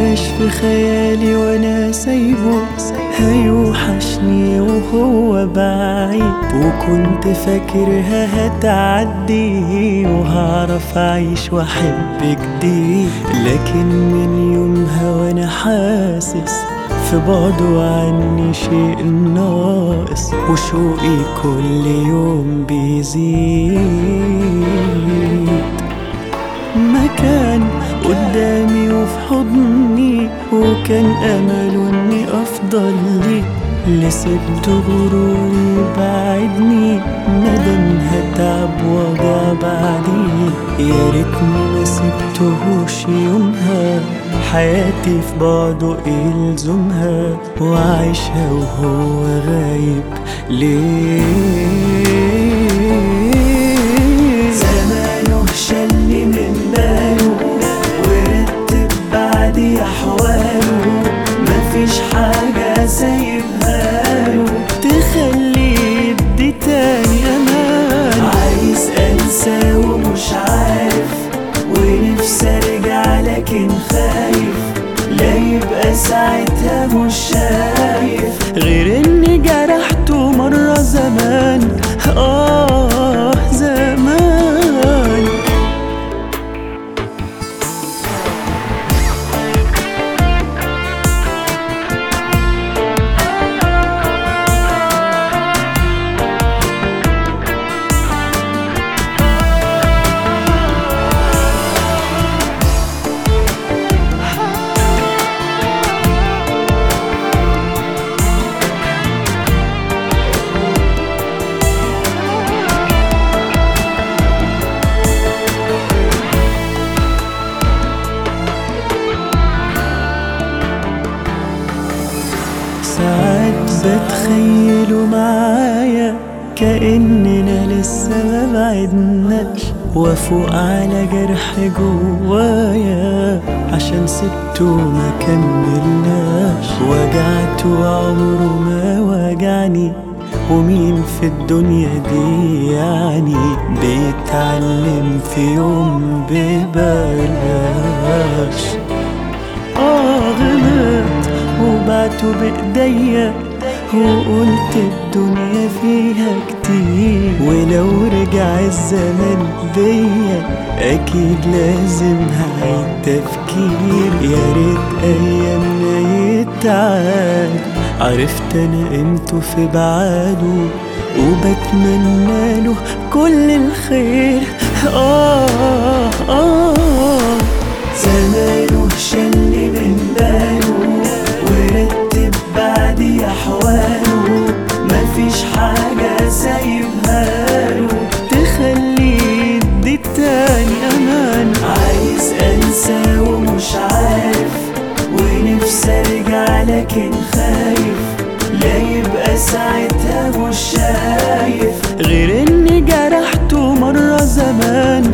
عاش في خيالي وانا سايبه هيوحشني وهو بعيد وكنت فاكرها هتعدي وهعرف اعيش واحب جديد لكن من يومها وانا حاسس في بعده عني شيء ناقص وشوقي كل يوم بيزيد مكان قدامي وفي حضني وكان امله اني افضل لي لسبت غروري بعدني ندم هتعب وجع بعدي يا ريتني ما سبتهوش يومها حياتي في بعده يلزمها وعيشها وهو غايب ليه زمانه شلني من باله ورتب بعدي احواله مفيش حاجة سايبها له تخلي يدي تاني امان عايز انسى ومش عارف ونفسي ارجع لكن خايف لا يبقى ساعتها مش شايف غير اني جرحته مرة زمان اه زمان ساعات بتخيله معايا كأننا لسه ما بعدناش وافوق على جرح جوايا عشان سبته ما كملناش وجعته عمره ما وجعني ومين في الدنيا دي يعني بيتعلم في يوم ببلاش اه غلط وبعته بايديا وقلت الدنيا فيها كتير ولو رجع الزمن بيا اكيد لازم هعيد تفكير يا ريت ايامنا يتعاد عرفت انا قيمته في بعاده وبتمنى له كل الخير آه آه زمانه شلني من باله ورتب بعدي أحواله مفيش حاجة سايبها له تخلي يدي التاني أمان عايز أنسى ومش عارف ونفسي أرجع لكن خايف لا يبقى ساعتها مش شايف غير إني جرحته مرة زمان